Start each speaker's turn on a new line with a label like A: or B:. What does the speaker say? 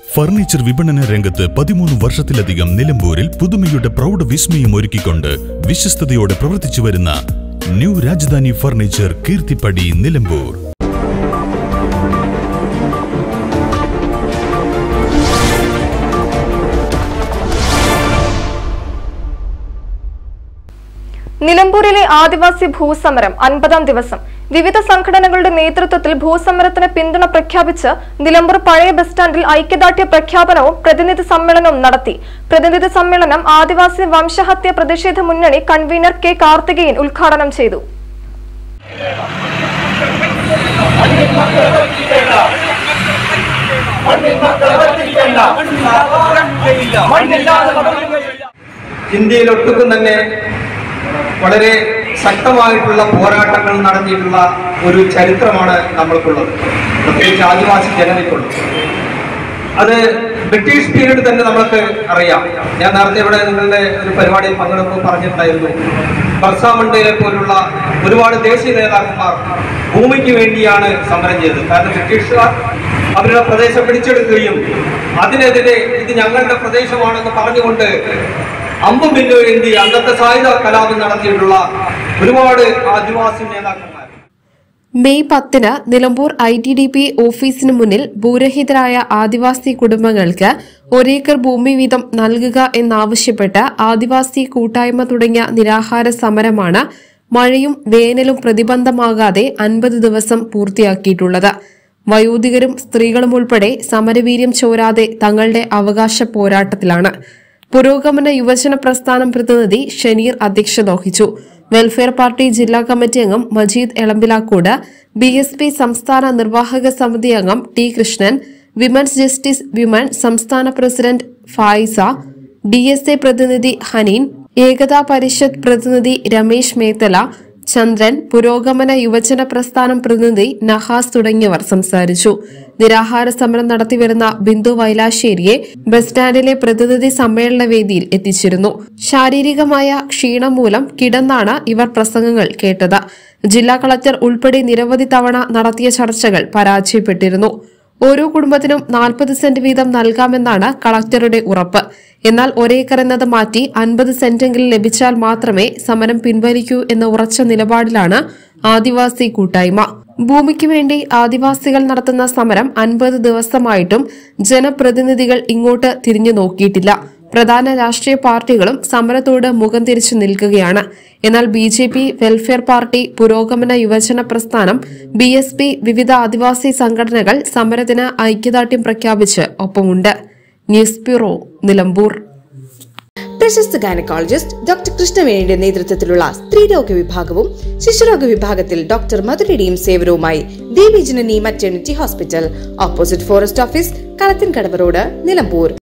A: furniture വിപണന രംഗത്ത് പതിമൂന്ന് വർഷത്തിലധികം നിലമ്പൂരിൽ പുതുമയുടെ പ്രൗഢ വിസ്മയം ഒരുക്കിക്കൊണ്ട് വിശ്വസ്തയോടെ പ്രവർത്തിച്ചു വരുന്ന ന്യൂ രാജധാനി ഫർണിച്ചർ കീർത്തിപ്പടി നിലമ്പൂർ
B: നിലമ്പൂരിലെ ആദിവാസി ഭൂസമരം അൻപതാം ദിവസം വിവിധ സംഘടനകളുടെ നേതൃത്വത്തിൽ ഭൂസമരത്തിന് പിന്തുണ പ്രഖ്യാപിച്ച് നിലമ്പൂർ പഴയ ബസ് സ്റ്റാൻഡിൽ ഐക്യദാർഢ്യ പ്രഖ്യാപനവും പ്രതിനിധി സമ്മേളനവും നടത്തി പ്രതിനിധി സമ്മേളനം ആദിവാസി വംശഹത്യ പ്രതിഷേധ മുന്നണി കൺവീനർ കെ കാർത്തികേയൻ ഉദ്ഘാടനം ചെയ്തു
C: ഇന്ത്യയിലൊട്ടുക്കും തന്നെ വളരെ ശക്തമായിട്ടുള്ള പോരാട്ടങ്ങൾ നടത്തിയിട്ടുള്ള ഒരു ചരിത്രമാണ് നമ്മൾക്കുള്ളത് പ്രത്യേകിച്ച് ആദിവാസി ജനതയ്ക്കുള്ളത് അത് ബ്രിട്ടീഷ് പീരീഡ് തന്നെ നമ്മൾക്ക് അറിയാം ഞാൻ നേരത്തെ ഇവിടെ നിങ്ങളുടെ ഒരു പരിപാടിയിൽ പങ്കെടുക്കുമ്പോൾ പറഞ്ഞിട്ടുണ്ടായിരുന്നു ബർസ മുണ്ടയെ പോലുള്ള ഒരുപാട് ദേശീയ നേതാക്കന്മാർ ഭൂമിക്ക് വേണ്ടിയാണ് സമരം ചെയ്തത് കാരണം ബ്രിട്ടീഷുകാർ അവരുടെ പ്രദേശം പിടിച്ചെടുക്കുകയും അതിനെതിരെ ഇത് ഞങ്ങളുടെ പ്രദേശമാണെന്ന് പറഞ്ഞുകൊണ്ട് അമ്പും ബില്ലു വേണ്ടി അന്നത്തെ സായുധ കലാപം നടത്തിയിട്ടുള്ള ഒരുപാട് ആദിവാസി നേതാക്കന്മാർ
D: മെയ് പത്തിന് Nilambur I T D P ഓഫീസിന് മുന്നിൽ ഭൂരഹിതരായ ആദിവാസി കുടുംബങ്ങൾക്ക് ഒരേക്കർ ഭൂമി വീതം നൽകുക എന്നാവശ്യപ്പെട്ട് ആദിവാസി കൂട്ടായ്മ തുടങ്ങിയ നിരാഹാര സമരമാണ് മഴയും വേനലും പ്രതിബന്ധമാകാതെ അൻപത് ദിവസം പൂർത്തിയാക്കിയിട്ടുള്ളത് വയോധികരും സ്ത്രീകളും ഉൾപ്പെടെ സമരവീര്യം ചോരാതെ തങ്ങളുടെ അവകാശ പോരാട്ടത്തിലാണ് പുരോഗമന യുവജന പ്രസ്ഥാനം പ്രതിനിധി ഷനീർ അധ്യക്ഷത വഹിച്ചു വെൽഫെയർ പാർട്ടി ജില്ലാ കമ്മിറ്റി അംഗം Majeed Elambilakode B S P സംസ്ഥാന നിർവാഹക സമിതി അംഗം T Krishnan women's justice women സംസ്ഥാന president Faisa D S A പ്രതിനിധി ഹനീൻ ഏകതാ പരിഷത്ത് പ്രതിനിധി രമേശ് മേത്തല ചന്ദ്രൻ പുരോഗമന യുവജന പ്രസ്ഥാനം പ്രതിനിധി നഹാസ് തുടങ്ങിയവർ സംസാരിച്ചു നിരാഹാര സമരം നടത്തിവരുന്ന ബിന്ദു വൈലാശ്ശേരിയെ ബസ് സ്റ്റാൻഡിലെ പ്രതിനിധി സമ്മേളന വേദിയിൽ എത്തിച്ചിരുന്നു ശാരീരികമായ ക്ഷീണം മൂലം കിടന്നാണ് ഇവർ പ്രസംഗങ്ങൾ കേട്ടത് ജില്ലാ കളക്ടർ ഉൾപ്പെടെ നിരവധി തവണ നടത്തിയ ചർച്ചകൾ പരാജയപ്പെട്ടിരുന്നു ഓരോ കുടുംബത്തിനും നാൽപ്പത് സെന്റ് വീതം നൽകാമെന്നാണ് കളക്ടറുടെ ഉറപ്പ് എന്നാൽ ഒരേക്കർ എന്നത് മാറ്റി അൻപത് സെന്റെങ്കിലും ലഭിച്ചാൽ മാത്രമേ സമരം പിൻവലിക്കൂ എന്ന ഉറച്ച നിലപാടിലാണ് ആദിവാസി കൂട്ടായ്മ ഭൂമിക്ക് വേണ്ടി ആദിവാസികൾ നടത്തുന്ന സമരം അൻപത് ദിവസമായിട്ടും ജനപ്രതിനിധികൾ ഇങ്ങോട്ട് തിരിഞ്ഞു നോക്കിയിട്ടില്ല പ്രധാന രാഷ്ട്രീയ പാർട്ടികളും സമരത്തോട് മുഖം തിരിച്ചു നിൽക്കുകയാണ് എന്നാൽ B J P welfare party പുരോഗമന യുവജന പ്രസ്ഥാനം ബി എസ് പി വിവിധ ആദിവാസി സംഘടനകൾ സമരത്തിന് ഐക്യദാർഢ്യം പ്രഖ്യാപിച്ച് ഒപ്പമുണ്ട് ന്യൂസ് ബ്യൂറോ നിലമ്പൂർ
E: പ്രശസ്ത ഗൈനക്കോളജിസ്റ്റ് ഡോക്ടർ കൃഷ്ണവേണിയുടെ നേതൃത്വത്തിലുള്ള സ്ത്രീരോഗ വിഭാഗവും ശിശുരോഗ വിഭാഗത്തിൽ ഡോക്ടർ മധുരയുടെയും സേവനവുമായി Devi Janani maternity hospital opposite forest office Kalathinkadavu road Nilambur